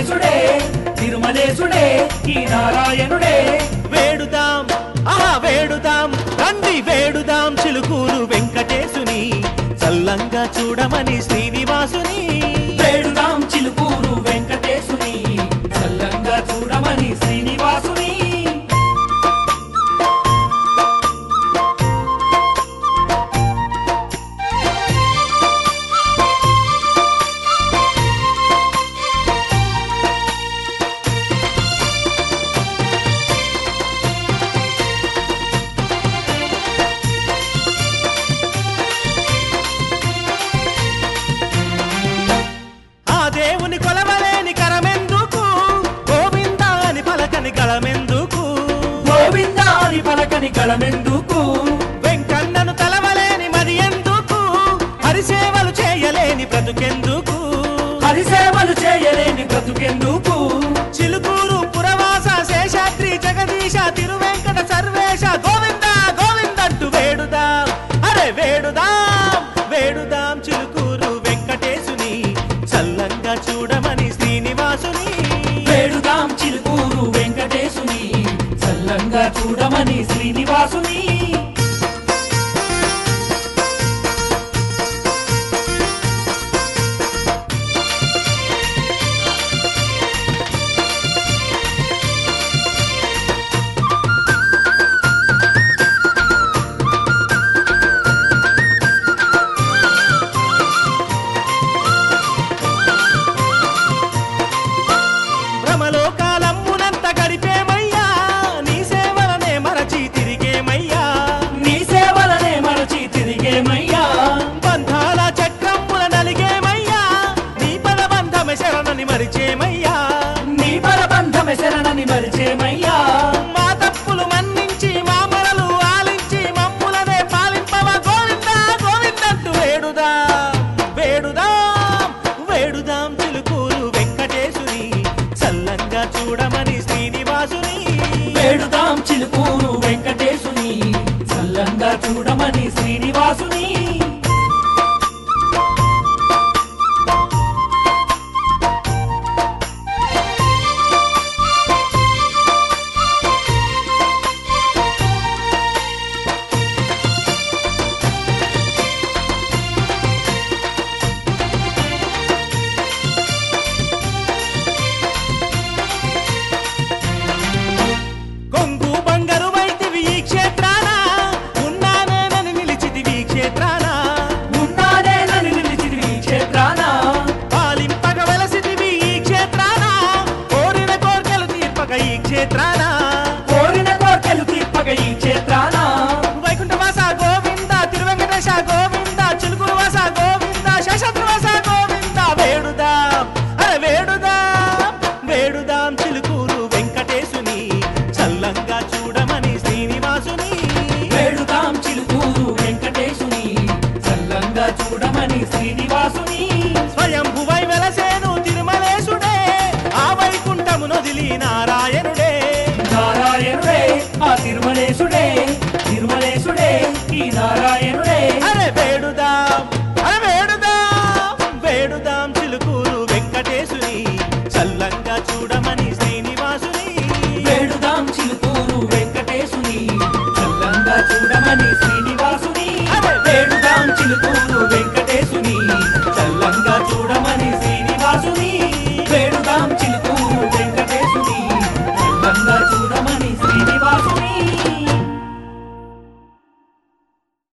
వెంకటేశుడే తిరుమలేశుడే ఈ నారాయణుడే వేడుదాం ఆహా వేడుదాం రండి వేడుదాం చిలుకూరు వెంకటేశుని చల్లంగా చూడమని శ్రీనివాసుని వేడుదాం చిలుకూరు వెంకటేశుని చల్లంగా చూడమని శ్రీనివాసుని ఆ దేవుని కొలవలేని కరమెందుకు గోవింద అని పలకని గళమెందుకు గోవిందాని పలకని కళమెందుకు వెంకన్నను తలవలేని మరి ఎందుకు హరిసేవలు చేయలేని బ్రతుకెందుకు హరిసేవలు చేయలేని బ్రతుకెందుకు చిలుకూరు పురవాస శేషాద్రి జగదీశ తిరువెంకట సర్వేశ గోవింద గోవిందంటూ వేడుదాం అరే వేడుదాం వేడుదాం చిలుకూరు వెంకటేశుని చల్లంగా చూడమని శ్రీనివాసుని వేడుదాం చిలుకూరు వెంకటేశుని చల్లంగా చూడమని శ్రీనివాసుని భ్రమలోకాలమ్మునంత గడిపేమయ్యా నీ సేవలనే మరచి తిరిగేమయ్యా నీ సేవలనే మరచి తిరిగేమయ్యా బంధాల చక్రముల నలిగేమయ్యా నీ పదబంధమ శరణని మరిచేమయ్యా నీ పరబంధమ శరణని మరిచేమయ్యా మా తప్పులు మన్నించి మా మరలు ఆలించి మమ్ములనే పాలింపవ గోవింద గోవిందంటూ వేడుదా వేడుదాం వేడుదాం చిలుకూరు వెంకటేశుని చల్లంగా చూడమని శ్రీనివాసుని వేడుదాం చిలుకూరు వెంకటేశుని చల్లంగా చూడమని